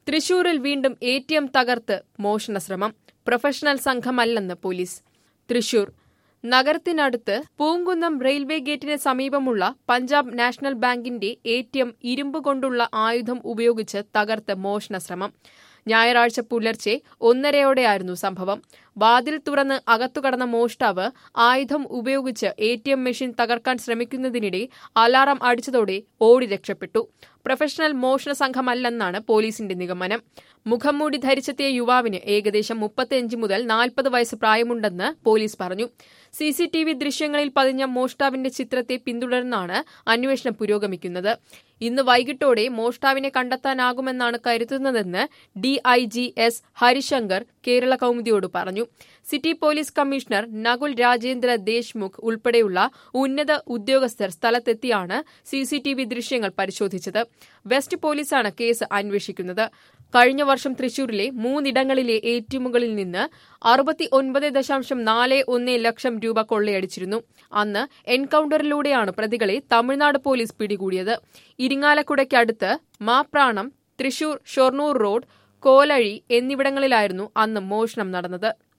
തൃശൂരിൽ വീണ്ടും A T M തകർത്ത് മോഷണശ്രമം പ്രൊഫഷണൽ സംഘമല്ലെന്ന് പോലീസ് തൃശൂർ നഗരത്തിനടുത്ത് പൂങ്കുന്നം റെയിൽവേ ഗേറ്റിന് സമീപമുള്ള പഞ്ചാബ് നാഷണൽ ബാങ്കിന്റെ എ ടി എം ഇരുമ്പ് കൊണ്ടുള്ള ആയുധം ഉപയോഗിച്ച് തകർത്ത് മോഷണശ്രമം ഞായറാഴ്ച പുലർച്ചെ ഒന്നരയോടെയായിരുന്നു സംഭവം വാതിൽ തുറന്ന് അകത്തുകടന്ന മോഷ്ടാവ് ആയുധം ഉപയോഗിച്ച് എ ടി എം മെഷീൻ തകർക്കാൻ ശ്രമിക്കുന്നതിനിടെ അലാറം അടിച്ചതോടെ ഓടി രക്ഷപ്പെട്ടു പ്രൊഫഷണൽ മോഷണ സംഘമല്ലെന്നാണ് പോലീസിന്റെ നിഗമനം മുഖംമൂടി ധരിച്ചെത്തിയ യുവാവിന് ഏകദേശം മുപ്പത്തിയഞ്ച് മുതൽ നാൽപ്പത് വയസ്സ് പ്രായമുണ്ടെന്ന് പോലീസ് പറഞ്ഞു സി സി ടി വി ദൃശ്യങ്ങളിൽ പതിഞ്ഞ മോഷ്ടാവിന്റെ ചിത്രത്തെ പിന്തുടർന്നാണ് അന്വേഷണം പുരോഗമിക്കുന്നത് ഇന്ന് വൈകിട്ടോടെ മോഷ്ടാവിനെ കണ്ടെത്താനാകുമെന്നാണ് കരുതുന്നതെന്ന് ഡിഐജി എസ് ഹരിശങ്കർ കേരള കൗമുദിയോട് പറഞ്ഞു city police commissioner Nakul Rajendra Deshmukh ഉൾപ്പെടെയുള്ള ഉന്നത ഉദ്യോഗസ്ഥർ സ്ഥലത്തെത്തിയാണ് സിസിടിവി ദൃശ്യങ്ങൾ പരിശോധിച്ചത് വെസ്റ്റ് പോലീസാണ് കേസ് അന്വേഷിക്കുന്നത് കഴിഞ്ഞ വർഷം തൃശൂരിലെ മൂന്നിടങ്ങളിലെ എടിഎമ്മുകളിൽ നിന്ന് അറുപത്തി ഒൻപത് ദശാംശം നാല് ഒന്ന് ലക്ഷം രൂപ കൊള്ളയടിച്ചിരുന്നു അന്ന് എൻകൌണ്ടറിലൂടെയാണ് പ്രതികളെ തമിഴ്നാട് പോലീസ് പിടികൂടിയത് ഇരിങ്ങാലക്കുടയ്ക്കടുത്ത് മാപ്രാണം തൃശൂർ ഷൊർണൂർ റോഡ് കോലഴി എന്നിവിടങ്ങളിലായിരുന്നു അന്ന് മോഷണം നടന്നത്